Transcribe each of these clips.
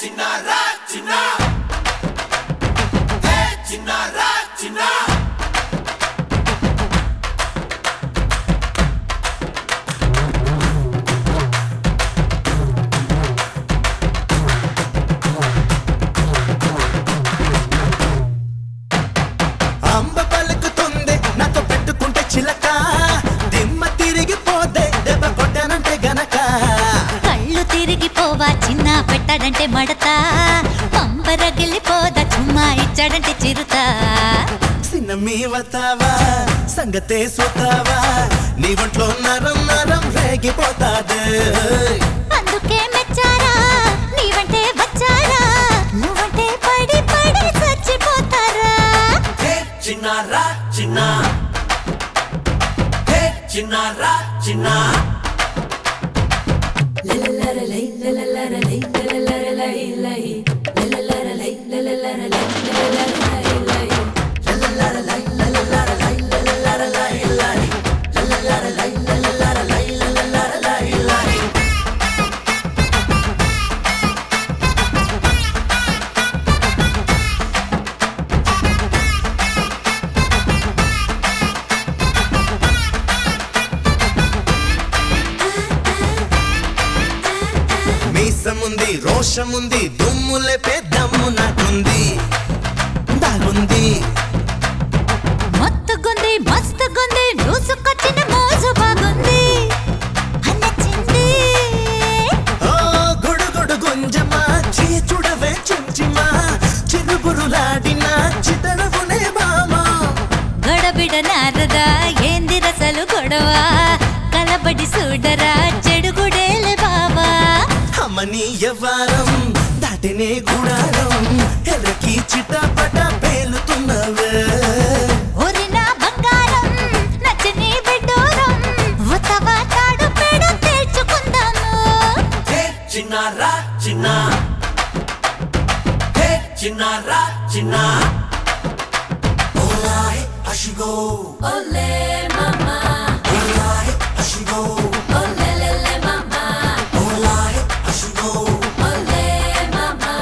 చిన్నారా చిన్న హే చిన్నారా చిన్న అంబ పలుకుతుంది నాతో పెట్టుకుంటే చిలక దిమ్మ తిరిగిపోతే దెబ్బ కొట్టానంటే గనక కళ్ళు తిరిగిపోవా చిన్న పెట్టాడంటే మడత పంపరగిలిపోదా చుమ్మా ఇచ్చాడంటే చిరుత సిన్నమీ వతావా సంగతే సూతావా నీ ఒంట్లో నరం నరం రేగిపోతాది అందుకే మెచ్చారా నీవంటే వచ్చారా నువ్వంటే పడి పడి చచ్చిపోతారా హే చిన్నారా చిన్న హే చిన్నారా చిన్న మీసముంది రోషముంది దుమ్ము లేపే దమ్ము నాకుంది దాగుంది మత్తుగుంది మస్తుగుంది దూసుకొచ్చిన మోజు బాగుంది అన్నచ్చింది ఓ గుడుగుడు గుంజమా చీ చూడవే చుంచిమా చిరుబురులాడిన చితడవునే బామా గడబిడ నారదా ఏంది రసలు గొడవ కలబడి చూడరా చెడుగుడేలే బావా అమ్మని ఎవ్వారం దాటినే గుడారం ఎర్రకి చిటపట పేలుతున్నవే ఒరిన బంగారం నచ్చని బిడ్డోరం ఉతవా తాడు పేడ తేల్చుకుందాము హే చిన్నారా చిన్న హే చిన్నారా చిన్న ఓలాయ్ అషిగో ఓలే మామా ఓలాయ్ అషిగో ఓలే లే మామా ఓలాయ్ అషిగో ఓలే మామా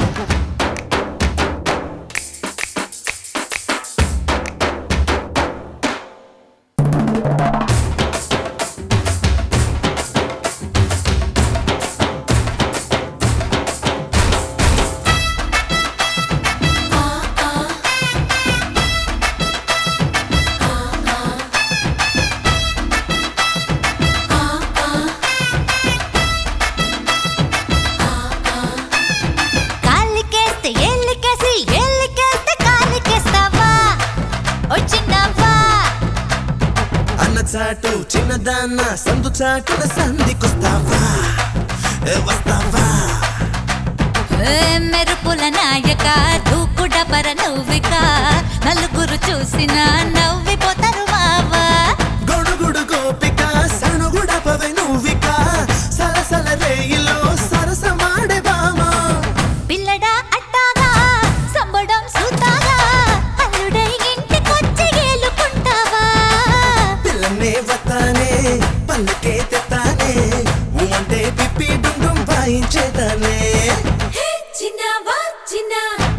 కాలికేస్తే ఏళ్ళకేసి ఏళ్ళకేస్తే కాలికేస్తావా వచ్చినావా అన్న చాటు చిన్నదాన్న సందు చాటున సంధికొస్తావా ఏ వస్తావా ఏ మెరుపుల నాయక దూకుడ పర నువ్విక నలుగురు చూసిన నవ్విపోతారు మావా గొడుగుడు గోపిక సణుగుడ పవె నువ్విక సలసల రేయిలో సరసమాడే బామా పిల్లడా అట్టాగా సంబడం సూతాగా అల్లుడై ఇంటికొచ్చి ఏలుకుంటావా పిల్లనే వతానే పల్లకే తెత్తానే ఊమంటే పిప్పి డుండుం వాయించేదానే హే చిన్నవా చిన్న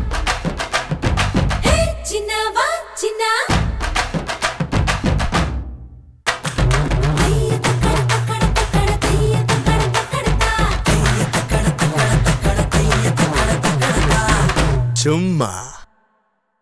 హే చిన్నవా చిన్న అయ్య తక్కడ తక్కడ తక్కడ తయ్య తక్కడ తక్కడ తా చుమ్మా